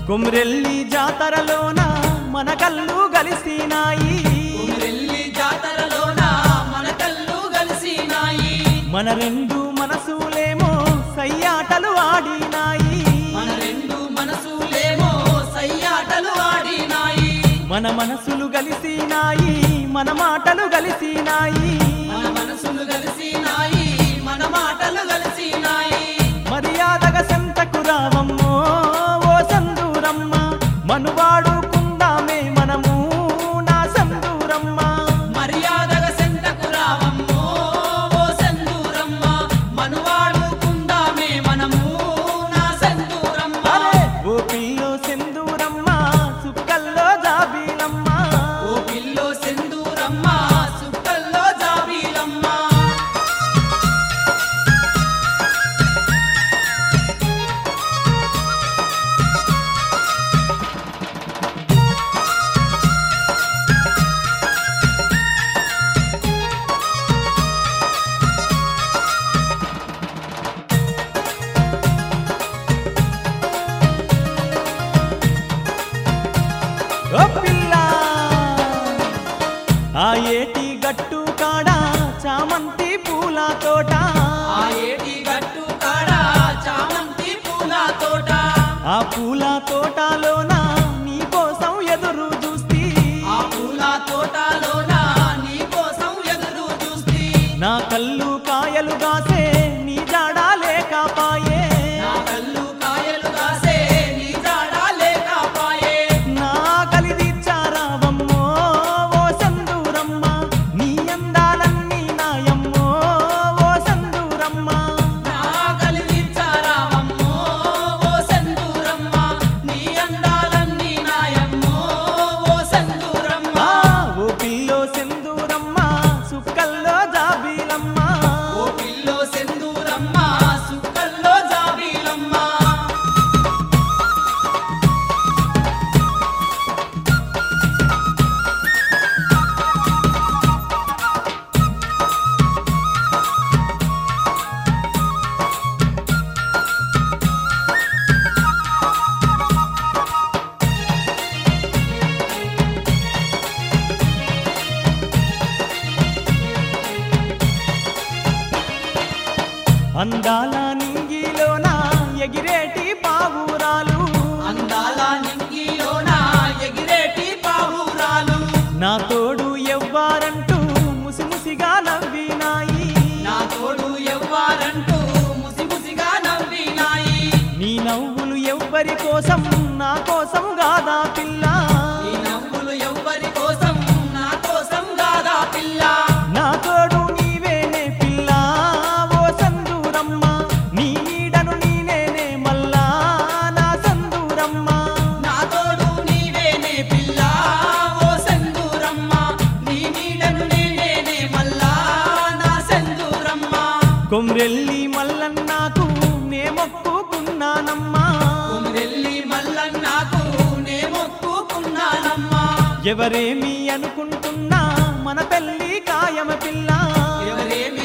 కొమ్రెల్లి జాతరలోన మన కళ్ళు గలిసినాయి కుమిరెల్లి జాతరలోన మన కళ్ళు కలిసినాయి మన రెండు మనసులేమో సయ్యాటలు ఆడినాయి మన రెండు మనసులేమో సయ్యాటలు ఆడినాయి మన మనసులు గలిసినాయి మన మాటలు గలిసినాయి మన మనసులు కలిసినాయి మన మాటలు కలిసినాయి మర్యాదగా సంతకు రావమ్మో ఓ సందూరమ్మ మనువాడుకుందామే మనము నా సందూరమ్మ మర్యాదగా సెంటకు రావమ్మో ఓ సెందూరమ్మ మనువాడుకుందామే మనము నా సెందూరమ్మ అరే ఓ పిల్లో సెందూరమ్మ సుక్కల్లో జాబీలమ్మ ఓ పిల్లో సెందూరమ్మ సుక్కల్లో జాబీలమ్మ ఓ పిల్ల ఆ ఏటి గట్టు కాడ చామంతి పూల తోట ఆ ఏటి గట్టు కాడ చామంతి పూల తోట ఆ పూల తోటలోన నీ కోసం ఎదురు చూస్తీ ఆ పూల తోటలోన నీ కోసం ఎదురు చూస్తీ నా కళ్ళు కాయలు కాసే నీ జాడా లేకపాయే నా కళ్ళు కాయలు కాసే నీ జాడా లేకపాయే నా కలిదిచ్చారావమ్మో ఓ సందూరమ్మ నీ అందాలన్నీ నాయమ్మో ఓ సందూరమ్మ నా కలిగించారామమ్మో ఓ సెందూరమ్మ నీ అందాలన్నీ నాయమ్మో ఓ సెందూరమ్మ ఆ, ఓ పిల్లో సెందూరమ్మ సుక్కల్లో జాబీలమ్మ ఓ పిల్లో సెందూరమ్మ సుక్కల్లో జాబీలమ్మ అందాల నింగిలోన ఎగిరేటి పావురాలు అందాల నింగిలోన ఎగిరేటి పావురాలు నా తోడు ఎవ్వారంటూ ముసిముసిగా నవ్వినాయి నా తోడు ఎవ్వారంటూ ముసిముసిగా నవ్వినాయి నీ నవ్వులు ఎవ్వరి కోసం నా కోసం గాదా పిల్ల ఈ నవ్వులు ఎవ్వరి కోసం నా కోసం కాదా పిల్ల నా తోడు నీవేనే పిల్ల ఓ సందూరమ్మ నీ నీడను నీనేనే మల్లా నా సందూరమ్మ నా తోడు నీవేనే పిల్ల ఓ సెందూరమ్మ నీ నీడను నేనేనే మల్లా నా సెందూరమ్మ కొమ్రెల్లి మల్లన్నాకు నే మొక్కుకున్నానమ్మా కుమిరెల్లి మల్లన్నాకు నే మొక్కుకున్నానమ్మా ఎవరేమి అనుకుంటున్నా మన పెళ్లి కాయమ పిల్ల ఎవరేమి